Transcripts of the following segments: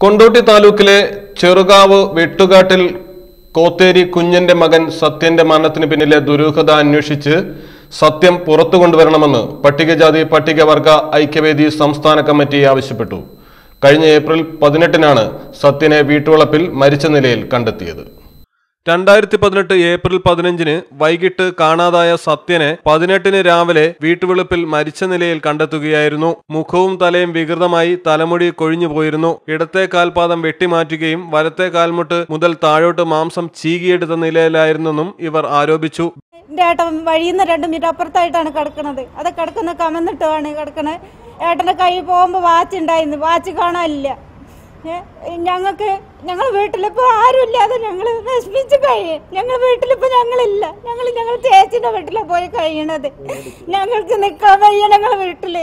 കൊണ്ടോട്ടി താലൂക്കിലെ ചെറുകാവ് വെട്ടുകാട്ടിൽ കോത്തേരി കുഞ്ഞന്റെ മകൻ സത്യന്റെ മരണത്തിന് പിന്നിലെ ദുരൂഹത അന്വേഷിച്ച് സത്യം പുറത്തു കൊണ്ടുവരണമെന്ന് പട്ടികജാതി പട്ടികവർഗ ഐക്യവേദി സംസ്ഥാന കമ്മിറ്റി ആവശ്യപ്പെട്ടു കഴിഞ്ഞ ഏപ്രിൽ പതിനെട്ടിനാണ് സത്യനെ വീട്ടുവളപ്പിൽ മരിച്ച നിലയിൽ കണ്ടെത്തിയത് രണ്ടായിരത്തി പതിനെട്ട് ഏപ്രിൽ പതിനഞ്ചിന് വൈകിട്ട് കാണാതായ സത്യനെ പതിനെട്ടിന് രാവിലെ വീട്ടുവെളുപ്പിൽ മരിച്ച നിലയിൽ കണ്ടെത്തുകയായിരുന്നു മുഖവും തലയും വികൃതമായി തലമുടി കൊഴിഞ്ഞു പോയിരുന്നു ഇടത്തെ കാൽപാദം വെട്ടിമാറ്റുകയും വലത്തെ കാൽമുട്ട് മുതൽ താഴോട്ട് മാംസം ചീകിയെടുത്ത നിലയിലായിരുന്നെന്നും ഇവർ ആരോപിച്ചു എൻ്റെ ഏട്ടൻ വഴിയിൽ നിന്ന് രണ്ട് മീറ്റർ അപ്പുറത്തായിട്ടാണ് കിടക്കുന്നത് അത് കിടക്കുന്ന കമന്നിട്ടാണ് കിടക്കണത് ഏട്ടൻ്റെ കൈ പോകുമ്പോൾ വാച്ച് ഉണ്ടായിരുന്നു വാച്ച് കാണാനില്ല ഏ, ഞങ്ങൾക്ക് ഞങ്ങൾ വീട്ടിലിപ്പോൾ ആരുമില്ലാതെ ഞങ്ങൾ വിഷമിച്ച് കഴിയും ഞങ്ങൾ വീട്ടിലിപ്പോൾ ഞങ്ങളില്ല ഞങ്ങൾ ഞങ്ങൾ ചേച്ചിൻ്റെ വീട്ടിലാണ് പോയി കഴിയണത് ഞങ്ങൾക്ക് നിൽക്കാൻ വയ്യ ഞങ്ങൾ വീട്ടിൽ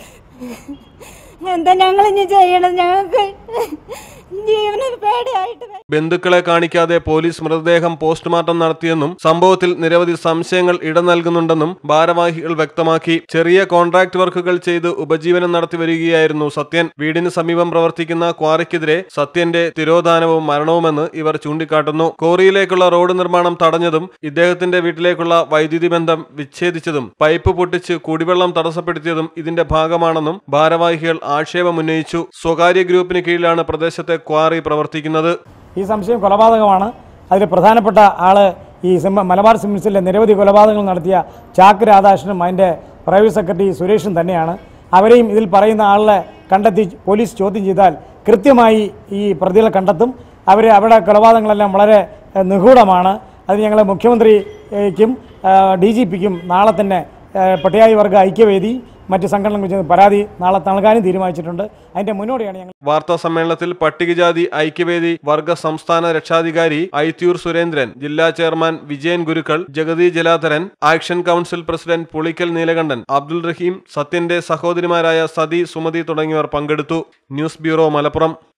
എന്താ ഞങ്ങൾ ഇനി ചെയ്യണത് ഞങ്ങൾക്ക് ജീവന് പേടിയായിട്ട് വയ്യ. ബന്ധുക്കളെ കാണിക്കാതെ പോലീസ് മൃതദേഹം പോസ്റ്റ്മോർട്ടം നടത്തിയെന്നും സംഭവത്തിൽ നിരവധി സംശയങ്ങൾ ഇട നൽകുന്നുണ്ടെന്നും ഭാരവാഹികൾ വ്യക്തമാക്കി ചെറിയ കോൺട്രാക്ട് വർക്കുകൾ ചെയ്ത് ഉപജീവനം നടത്തി വരികയായിരുന്നു സത്യൻ വീടിന് സമീപം പ്രവർത്തിക്കുന്ന ക്വാറിക്കെതിരെ സത്യന്റെ തിരോധാനവും മരണവുമെന്ന് ഇവർ ചൂണ്ടിക്കാട്ടുന്നു കോറിയിലേക്കുള്ള റോഡ് നിർമ്മാണം തടഞ്ഞതും ഇദ്ദേഹത്തിന്റെ വീട്ടിലേക്കുള്ള വൈദ്യുതി ബന്ധം വിച്ഛേദിച്ചതും പൈപ്പ് പൊട്ടിച്ച് കുടിവെള്ളം തടസ്സപ്പെടുത്തിയതും ഇതിന്റെ ഭാഗമാണെന്നും ഭാരവാഹികൾ ആക്ഷേപമുന്നയിച്ചു സ്വകാര്യ ഗ്രൂപ്പിന് കീഴിലാണ് പ്രദേശത്തെ ക്വാറി പ്രവർത്തിക്കുന്നത് ഈ സംശയം കൊലപാതകമാണ് അതിൽ പ്രധാനപ്പെട്ട ആള് ഈ സിമ മലബാർ സിമൻസിലെ നിരവധി കൊലപാതകങ്ങൾ നടത്തിയ ചാക്ക് രാധാകൃഷ്ണനും അതിൻ്റെ പ്രൈവറ്റ് സെക്രട്ടറി സുരേഷും തന്നെയാണ് അവരെയും ഇതിൽ പറയുന്ന ആളെ കണ്ടെത്തി പോലീസ് ചോദ്യം ചെയ്താൽ കൃത്യമായി ഈ പ്രതികളെ കണ്ടെത്തും അവർ അവിടെ കൊലപാതകങ്ങളെല്ലാം വളരെ ഏഹ്, നിഗൂഢമാണ് അത് ഞങ്ങൾ മുഖ്യമന്ത്രിക്കും ഡി ജി പിക്കും നാളെ തന്നെ ഏഹ്, പട്ടികായി വർഗ ഐക്യവേദി മറ്റ് സംഘടനകൾ ചേർന്ന് പരാതി നാളെ നൽകാനും തീരുമാനിച്ചിട്ടുണ്ട് അതിൻ്റെ മുന്നോടിയാണ് ഞങ്ങൾ വാർത്താ സമ്മേളനത്തിൽ പട്ടികജാതി ഐക്യവേദി വർഗ സംസ്ഥാന രക്ഷാധികാരി ഐത്യൂർ സുരേന്ദ്രൻ ജില്ലാ chairman Vijayan Gurukkal Jagathy Jaladharan action council president Pulikkal Neelakandan Abdul Rahim സത്യന്റെ സഹോദരിമാരായ സതി സുമതി തുടങ്ങിയവർ പങ്കെടുത്തു ന്യൂസ് ബ്യൂറോ മലപ്പുറം